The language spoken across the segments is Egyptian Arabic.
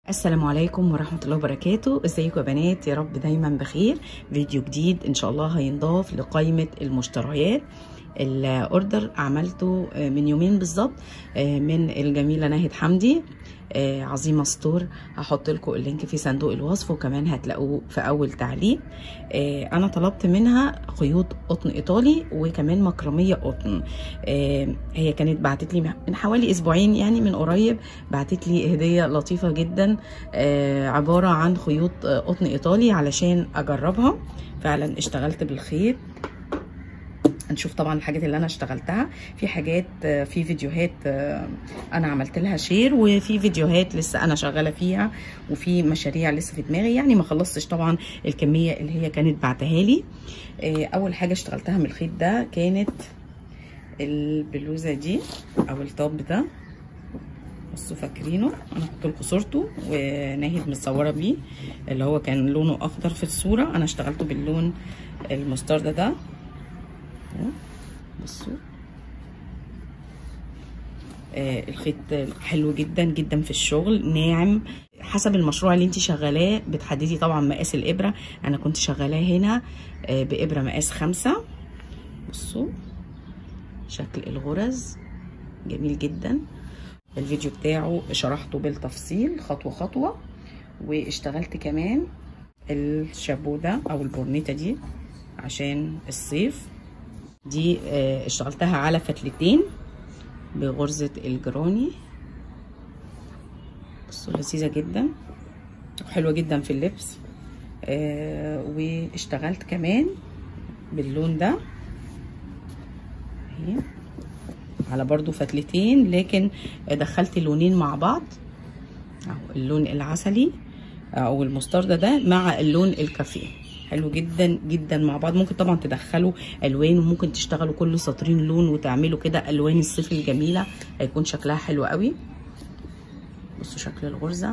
السلام عليكم ورحمة الله وبركاته ازيكم يا بنات يا رب دايما بخير فيديو جديد ان شاء الله هينضاف لقائمة المشتريات الاوردر عملته من يومين بالظبط من الجميلة ناهد حمدي عظيمة ستور هحط لكم اللينك في صندوق الوصف وكمان هتلاقوه في اول تعليق انا طلبت منها خيوط قطن ايطالي وكمان مكرمية قطن هي كانت بعتت لي من حوالي اسبوعين يعني من قريب بعتت لي هدية لطيفة جدا عبارة عن خيوط قطن ايطالي علشان اجربها فعلا اشتغلت بالخيط هنشوف طبعا الحاجات اللي انا اشتغلتها في حاجات في فيديوهات انا عملت لها شير وفي فيديوهات لسه انا شغاله فيها وفي مشاريع لسه في دماغي يعني ما خلصتش طبعا الكميه اللي هي كانت بعتها لي اول حاجه اشتغلتها من الخيط ده كانت البلوزه دي او التوب ده بصوا فاكرينه انا هحط لكم صورته وناهد متصوره بيه اللي هو كان لونه اخضر في الصوره انا اشتغلته باللون المسترد ده بصوا آه الخيط حلو جدا جدا في الشغل ناعم حسب المشروع اللي انت شغالاه بتحددي طبعا مقاس الابره انا كنت شغالاه هنا آه بابره مقاس خمسة بصوا شكل الغرز جميل جدا الفيديو بتاعه شرحته بالتفصيل خطوه خطوه واشتغلت كمان الشابو ده او البورنيتا دي عشان الصيف دي اشتغلتها على فتلتين بغرزة الجراني بصوا لذيذة جدا حلوة جدا في اللبس اه واشتغلت كمان باللون ده اهي على برضو فتلتين لكن دخلت اللونين مع بعض اهو اللون العسلي او المستردة ده مع اللون الكافيه حلو جدا جدا مع بعض ممكن طبعا تدخلوا الوان وممكن تشتغلوا كل سطرين لون وتعملوا كده الوان الصيف الجميله هيكون شكلها حلو قوي بصوا شكل الغرزه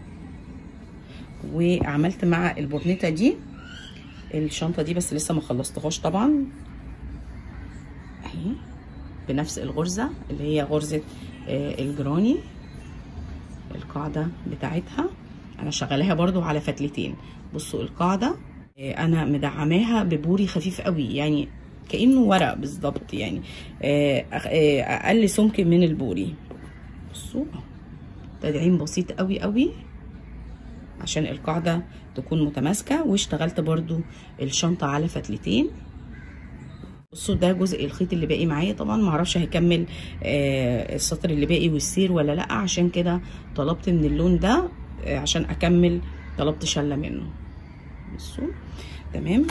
وعملت مع البورنيتا دي الشنطه دي بس لسه ما خلصتهاش طبعا اهي بنفس الغرزه اللي هي غرزه الجراني القاعده بتاعتها انا شغلاها برضو على فتلتين بصوا القاعده انا مدعماها ببوري خفيف قوي يعني كانه ورق بالظبط يعني اقل سمك من البوري بصوا تدعيم بسيط قوي قوي عشان القاعده تكون متماسكه واشتغلت برضو الشنطه على فتلتين بصوا ده جزء الخيط اللي باقي معايا طبعا معرفش هيكمل السطر اللي باقي والسير ولا لا عشان كده طلبت من اللون ده عشان اكمل طلبت شله منه بصوا تمام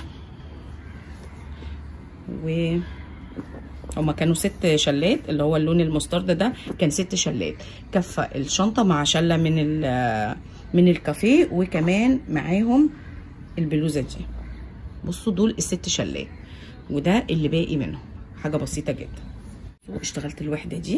و هما كانوا ست شلات اللي هو اللون المسترد ده كان ست شلات كفه الشنطه مع شله من من الكافيه وكمان معاهم البلوزه دي بصوا دول الست شلات وده اللي باقي منهم حاجه بسيطه جدا اشتغلت الوحده دي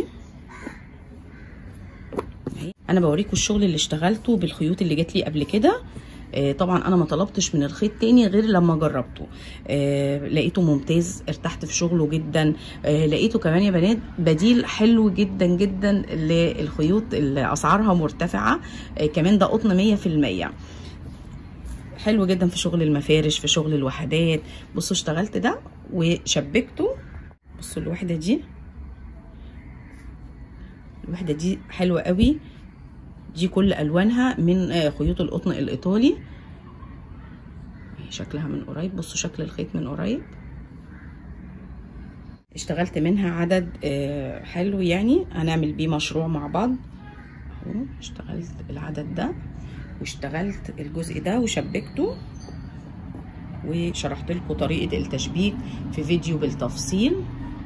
انا بوريكم الشغل اللي اشتغلته بالخيوط اللي جات لي قبل كده آه طبعا انا ما طلبتش من الخيط تاني غير لما جربته آه لقيته ممتاز ارتحت في شغله جدا آه لقيته كمان يا بنات بديل حلو جدا جدا للخيوط اللي اسعارها مرتفعه كمان ده قطن مية في المية حلو جدا في شغل المفارش في شغل الوحدات بصوا اشتغلت ده وشبكته بصوا الوحده دي الوحده دي حلوه قوي دي كل الوانها من خيوط القطن الايطالي شكلها من قريب بصوا شكل الخيط من قريب اشتغلت منها عدد حلو يعني هنعمل بيه مشروع مع بعض اهو اشتغلت العدد ده واشتغلت الجزء ده وشبكته وشرحت لكم طريقه التشبيك في فيديو بالتفصيل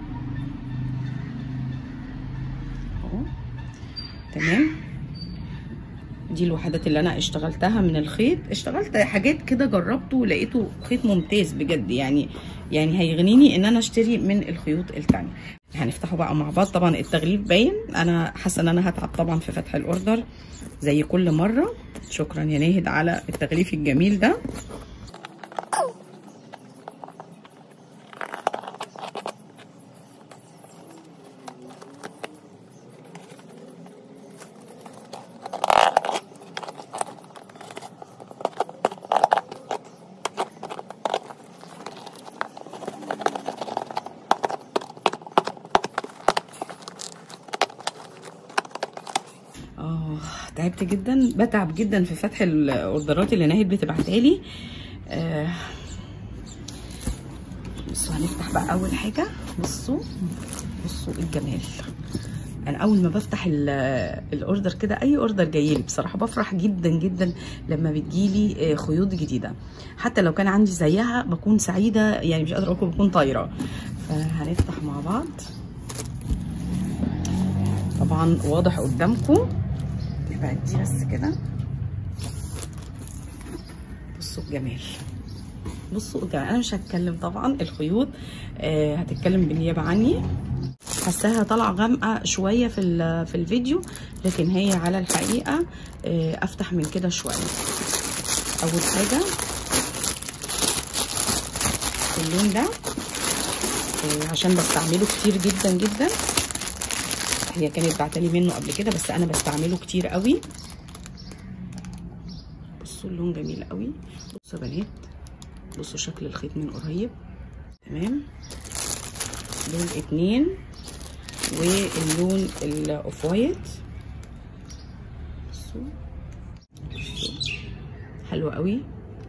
اهو تمام دي الوحدات اللي انا اشتغلتها من الخيط اشتغلت حاجات كده جربته ولقيته خيط ممتاز بجد يعني يعني هيغنيني ان انا اشتري من الخيوط التانية هنفتحه بقى مع بعض طبعا التغليف باين انا حاسه ان انا هتعب طبعا في فتح الاوردر زي كل مره شكرا يا ناهد على التغليف الجميل ده تعبت جدا بتعب جدا في فتح الاوردرات اللي ناهد بتبعتها لي آه بصوا هنفتح بقى اول حاجه بصوا بصوا الجمال انا اول ما بفتح الاوردر كده اي اوردر جاي لي بصراحه بفرح جدا جدا لما بتجيلي خيوط جديده حتى لو كان عندي زيها بكون سعيده يعني مش قادره اقول بكون طايره فهنفتح مع بعض طبعا واضح قدامكم نبعد دي بس كده بصوا الجمال بصوا الجمال انا مش هتكلم طبعا الخيوط آه هتتكلم بالنيابه عني حاساها طالعه غامقه شويه في في الفيديو لكن هي على الحقيقه آه افتح من كده شويه اول حاجه اللون ده آه عشان بستعمله كتير جدا جدا هي كانت بعتلي منه قبل كده بس انا بستعمله كتير قوي بصوا اللون جميل قوي بصوا يا بنات بصوا شكل الخيط من قريب تمام دول اتنين واللون الاوف وايت بصوا حلو قوي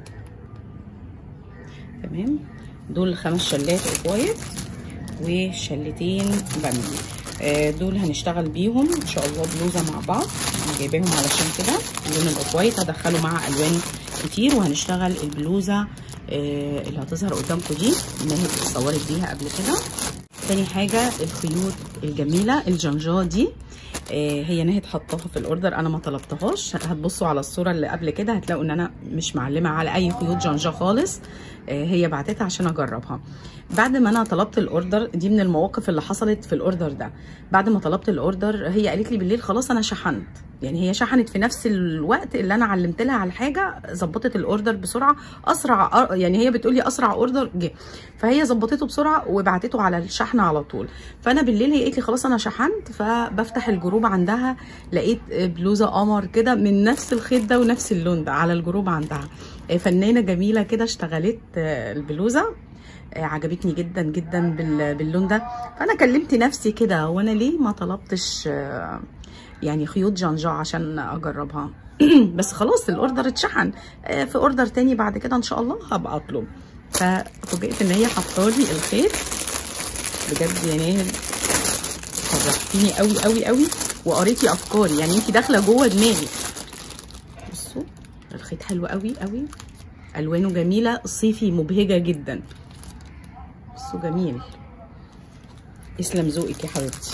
تمام دول خمس شلات اوف وايت وشلتين بامبي آه دول هنشتغل بيهم ان شاء الله بلوزه مع بعض انا جايباهم علشان كده اللون الاوف وايت هدخله مع الوان كتير وهنشتغل البلوزه آه اللي هتظهر قدامكم دي اللي هي اتصورت بيها قبل كده تاني حاجه الخيوط الجميله الجنجاه دي آه هي نهت حطاها في الاوردر انا ما طلبتهاش هتبصوا على الصوره اللي قبل كده هتلاقوا ان انا مش معلمه على اي خيوط جنجاه خالص آه هي بعتتها عشان اجربها بعد ما انا طلبت الاوردر دي من المواقف اللي حصلت في الاوردر ده بعد ما طلبت الاوردر هي قالت لي بالليل خلاص انا شحنت يعني هي شحنت في نفس الوقت اللي انا علمت لها على الحاجه ظبطت الاوردر بسرعه اسرع يعني هي بتقول لي اسرع اوردر جه فهي ظبطته بسرعه وبعتته على الشحن على طول فانا بالليل هي قالت لي خلاص انا شحنت فبفتح الجروب عندها لقيت بلوزه قمر كده من نفس الخيط ده ونفس اللون ده على الجروب عندها فنانه جميله كده اشتغلت البلوزه عجبتني جدا جدا باللون ده فانا كلمت نفسي كده وانا ليه ما طلبتش يعني خيوط جنجاه عشان اجربها بس خلاص الاوردر اتشحن في اوردر تاني بعد كده ان شاء الله هبقى اطلب ففوجئت ان هي حطالي الخيط بجد يا ناهل فرحتيني قوي قوي قوي وقريتي افكاري يعني انت داخله جوه دماغي بصوا الخيط حلو قوي قوي الوانه جميله صيفي مبهجه جدا بصوا جميل يسلم ذوقك يا حبيبتي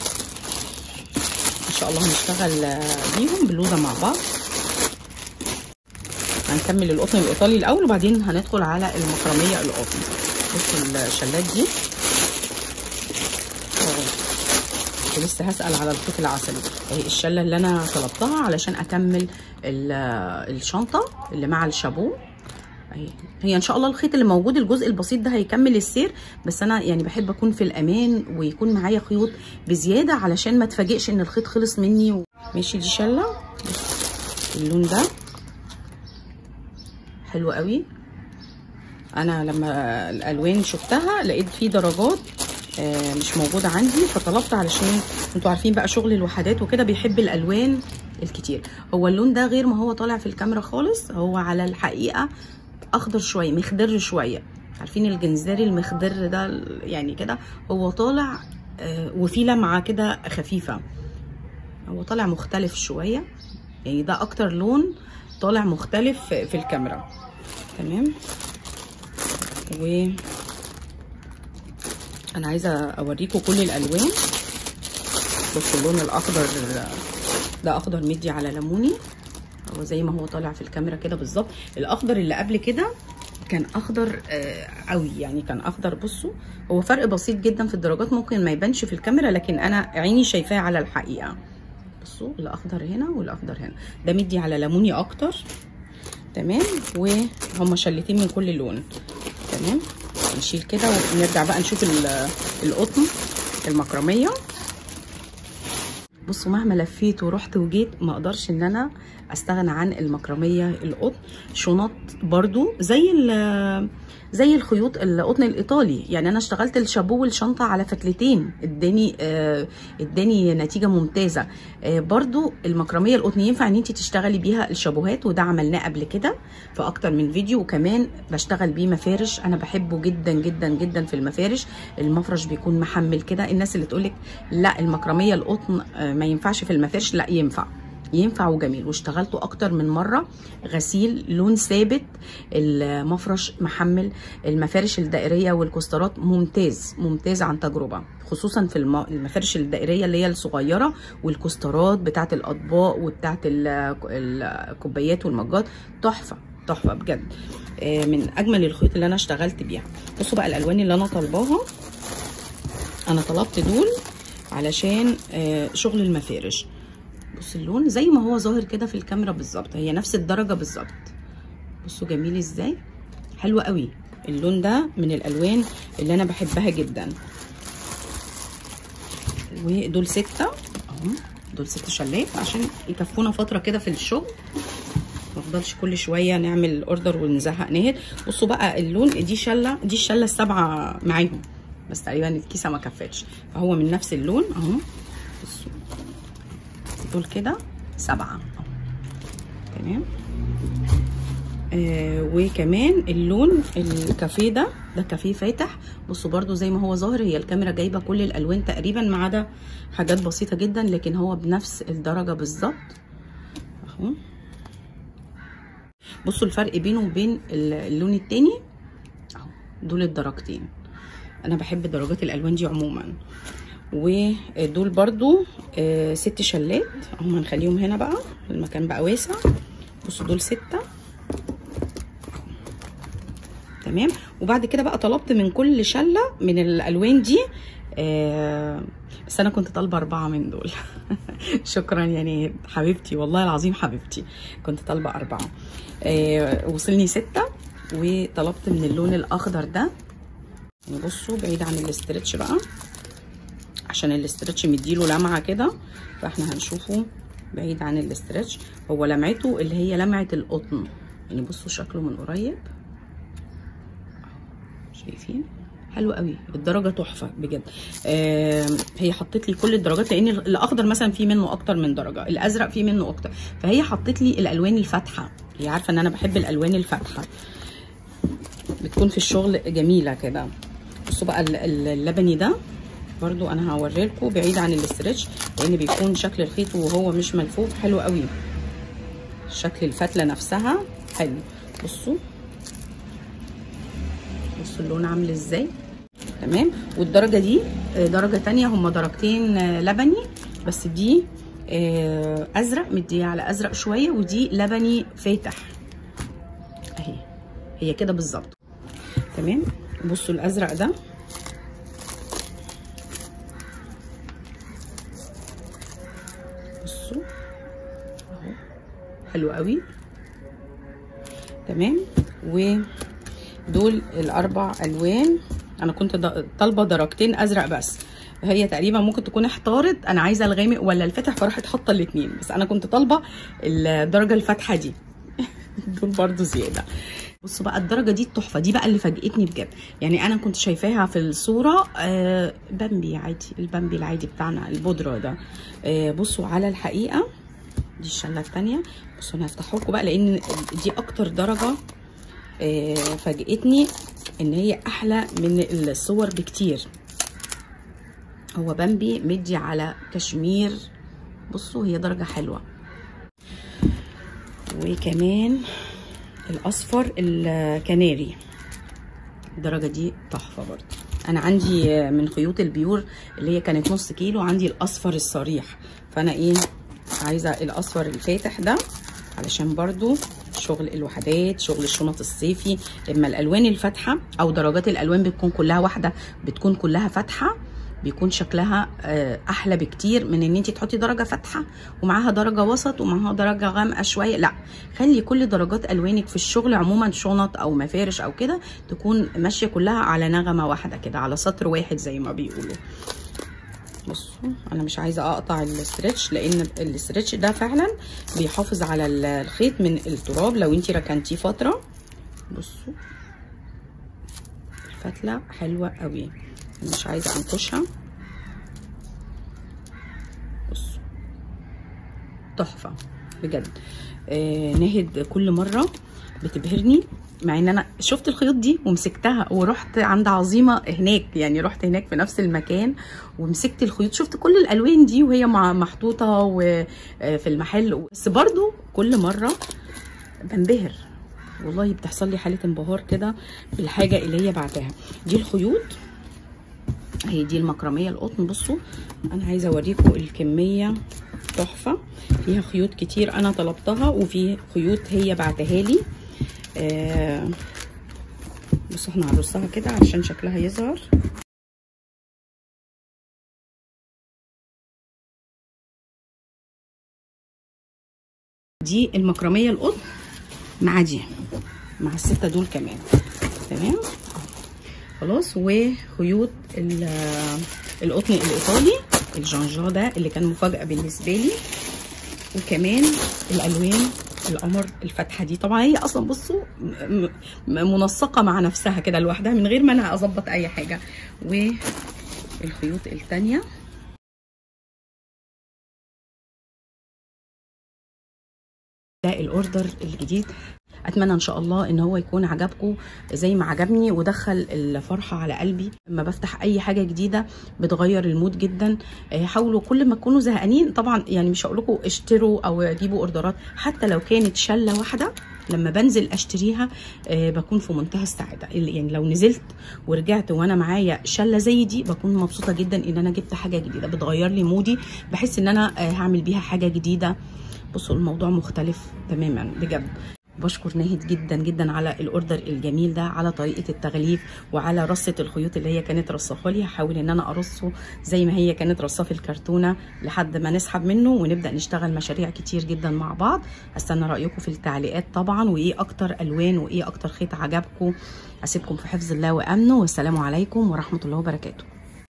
ان شاء الله هنشتغل بيهم بلوزه مع بعض هنكمل القطن الايطالي الاول وبعدين هندخل على المكرميه القطن بصوا الشلات دي ولسه هسال على الخيط العسلي اهي الشله اللي انا طلبتها علشان اكمل الشنطه اللي مع الشابو اهي هي ان شاء الله الخيط اللي موجود الجزء البسيط ده هيكمل السير بس انا يعني بحب اكون في الامان ويكون معايا خيوط بزياده علشان ما اتفاجئش ان الخيط خلص مني و... ماشي دي شله اللون ده حلو قوي انا لما الالوان شفتها لقيت فيه درجات آه مش موجوده عندي فطلبت علشان انتوا عارفين بقى شغل الوحدات وكده بيحب الالوان الكتير هو اللون ده غير ما هو طالع في الكاميرا خالص هو على الحقيقه اخضر شويه مخضر شويه عارفين الجنزاري المخضر ده يعني كده هو طالع آه وفي لمعه كده خفيفه هو طالع مختلف شويه يعني ده اكتر لون طالع مختلف في الكاميرا تمام و انا عايزه اوريكم كل الالوان بصوا اللون الاخضر ده اخضر مدي على ليموني هو زي ما هو طالع في الكاميرا كده بالظبط الاخضر اللي قبل كده كان اخضر آه قوي يعني كان اخضر بصوا هو فرق بسيط جدا في الدرجات ممكن ما يبانش في الكاميرا لكن انا عيني شايفاه على الحقيقه بصوا الاخضر هنا والاخضر هنا ده مدي على ليموني اكتر تمام وهما شلتين من كل لون تمام نشيل كده ونرجع بقى نشوف القطن المكرميه بصوا مهما لفيت ورحت وجيت ما اقدرش ان انا استغنى عن المكرميه القطن شنط برضو زي ال- زي الخيوط القطن الايطالي يعني انا اشتغلت الشابو والشنطه على فتلتين اداني آه، اداني نتيجه ممتازه آه، برضو المكرميه القطن ينفع ان انت تشتغلي بيها الشابوهات وده عملناه قبل كده في اكتر من فيديو وكمان بشتغل بيه مفارش انا بحبه جدا جدا جدا في المفارش المفرش بيكون محمل كده الناس اللي تقولك لا المكرميه القطن آه، ما ينفعش في المفارش لا ينفع ينفع وجميل واشتغلته اكتر من مره غسيل لون ثابت المفرش محمل المفارش الدائريه والكوسترات ممتاز ممتاز عن تجربه خصوصا في الم- المفارش الدائريه اللي هي الصغيره والكوسترات بتاعه الاطباق وبتاعه ال- الكوبايات والمجات تحفه تحفه بجد آه، من اجمل الخيوط اللي انا اشتغلت بيها بصوا بقى الالوان اللي انا طالباها انا طلبت دول علشان آه، شغل المفارش بص اللون زي ما هو ظاهر كده في الكاميرا بالظبط هي نفس الدرجه بالظبط بصوا جميل ازاي حلو قوي اللون ده من الالوان اللي انا بحبها جدا ودول ستة اهو دول ست شلات عشان يكفونا فتره كده في الشغل ما نفضلش كل شويه نعمل اوردر ونزهق نهر بصوا بقى اللون دي شله دي الشله السبعه معاهم بس تقريبا الكيسه ما كفتش فهو من نفس اللون اهو بصوا دول كده سبعه أهو. تمام آه وكمان اللون الكافيه ده ده كافيه فاتح بصوا برده زي ما هو ظاهر هي الكاميرا جايبه كل الالوان تقريبا ما عدا حاجات بسيطه جدا لكن هو بنفس الدرجه بالظبط اهو بصوا الفرق بينه وبين اللون التاني اهو دول الدرجتين انا بحب درجات الالوان دي عموما ودول برضو آه ست شلات هم هنخليهم هنا بقى المكان بقى واسع بصوا دول ستة تمام وبعد كده بقى طلبت من كل شلة من الالوان دي آه بس انا كنت طالبه اربعه من دول شكرا يعني حبيبتي والله العظيم حبيبتي كنت طالبه اربعه آه وصلني سته وطلبت من اللون الاخضر ده يعني بصوا بعيد عن الاسترتش بقى عشان الاسترتش مديله لمعه كده فاحنا هنشوفه بعيد عن الاسترتش هو لمعته اللي هي لمعه القطن يعني بصوا شكله من قريب شايفين حلو قوي الدرجه تحفه بجد آه هي حطت لي كل الدرجات لان الاخضر مثلا فيه منه اكتر من درجه الازرق فيه منه اكتر فهي حطت لي الالوان الفاتحه هي عارفه ان انا بحب الالوان الفاتحه بتكون في الشغل جميله كده بصوا بقى اللبني ده برضو انا هوري لكم بعيد عن الاسترتش لان بيكون شكل الخيط وهو مش ملفوف حلو قوي شكل الفتله نفسها حلو بصوا بصوا اللون عامل ازاي تمام والدرجه دي درجه تانية هما درجتين لبني بس دي ازرق مديه على ازرق شويه ودي لبني فاتح اهي هي كده بالظبط تمام بصوا الازرق ده بصوا اهو حلو قوي تمام ودول الاربع الوان انا كنت طالبه درجتين ازرق بس هي تقريبا ممكن تكون احتارت انا عايزه الغامق ولا الفاتح فراحت حاطه الاثنين بس انا كنت طالبه الدرجه الفاتحه دي دول برضو زياده بصوا بقى الدرجه دي التحفه دي بقى اللي فاجئتني بجد يعني انا كنت شايفاها في الصوره آه بامبي عادي البامبي العادي بتاعنا البودره ده آه بصوا على الحقيقه دي الشله الثانيه بصوا انا هفتحه لكم بقى لان دي اكتر درجه آه فاجئتني ان هي احلى من الصور بكتير هو بامبي مدي على كشمير بصوا هي درجه حلوه وكمان الاصفر الكناري الدرجه دي تحفه برضه انا عندي من خيوط البيور اللي هي كانت نص كيلو عندي الاصفر الصريح فانا ايه عايزه الاصفر الفاتح ده علشان برضو شغل الوحدات شغل الشنط الصيفي اما الالوان الفاتحه او درجات الالوان بتكون كلها واحده بتكون كلها فاتحه بيكون شكلها احلى بكتير من ان انت تحطي درجه فاتحه ومعاها درجه وسط ومعاها درجه غامقه شويه لا خلي كل درجات الوانك في الشغل عموما شنط او مفارش او كده تكون ماشيه كلها على نغمه واحده كده على سطر واحد زي ما بيقولوا بصوا انا مش عايزه اقطع الاسترتش لان الاسترتش ده فعلا بيحافظ على الخيط من التراب لو انتي ركنتيه فتره بصوا الفتله حلوه قوي مش عايزه انكشها بصوا تحفه بجد آه نهد كل مره بتبهرني مع ان انا شفت الخيوط دي ومسكتها ورحت عند عظيمه هناك يعني رحت هناك في نفس المكان ومسكت الخيوط شفت كل الالوان دي وهي محطوطه وفي المحل بس برضو كل مره بنبهر والله بتحصل لي حاله انبهار كده بالحاجه اللي هي بعتها دي الخيوط هي دي المكرميه القطن بصوا انا عايزه اوريكم الكميه تحفه فيها خيوط كتير انا طلبتها وفي خيوط هي بعتها لي آه بصوا احنا هنرصها كده عشان شكلها يظهر دي المكرميه القطن مع دي مع السته دول كمان تمام خلاص وخيوط القطن الايطالي الجانجا ده اللي كان مفاجاه بالنسبه لي وكمان الالوان القمر الفاتحه دي طبعا هي اصلا بصوا منسقه مع نفسها كده لوحدها من غير ما انا اظبط اي حاجه والخيوط الثانيه ده الاوردر الجديد اتمنى ان شاء الله ان هو يكون عجبكم زي ما عجبني ودخل الفرحه على قلبي لما بفتح اي حاجه جديده بتغير المود جدا حاولوا كل ما تكونوا زهقانين طبعا يعني مش هقول لكم اشتروا او جيبوا اوردرات حتى لو كانت شله واحده لما بنزل اشتريها أه بكون في منتهى السعاده يعني لو نزلت ورجعت وانا معايا شله زي دي بكون مبسوطه جدا ان انا جبت حاجه جديده بتغير لي مودي بحس ان انا أه هعمل بيها حاجه جديده بصوا الموضوع مختلف تماما بجد بشكر ناهد جدا جدا على الاوردر الجميل ده على طريقه التغليف وعلى رصه الخيوط اللي هي كانت رصاها لي هحاول ان انا ارصه زي ما هي كانت رصاه في الكرتونه لحد ما نسحب منه ونبدا نشتغل مشاريع كتير جدا مع بعض هستنى رايكم في التعليقات طبعا وايه اكتر الوان وايه اكتر خيط عجبكم اسيبكم في حفظ الله وامنه والسلام عليكم ورحمه الله وبركاته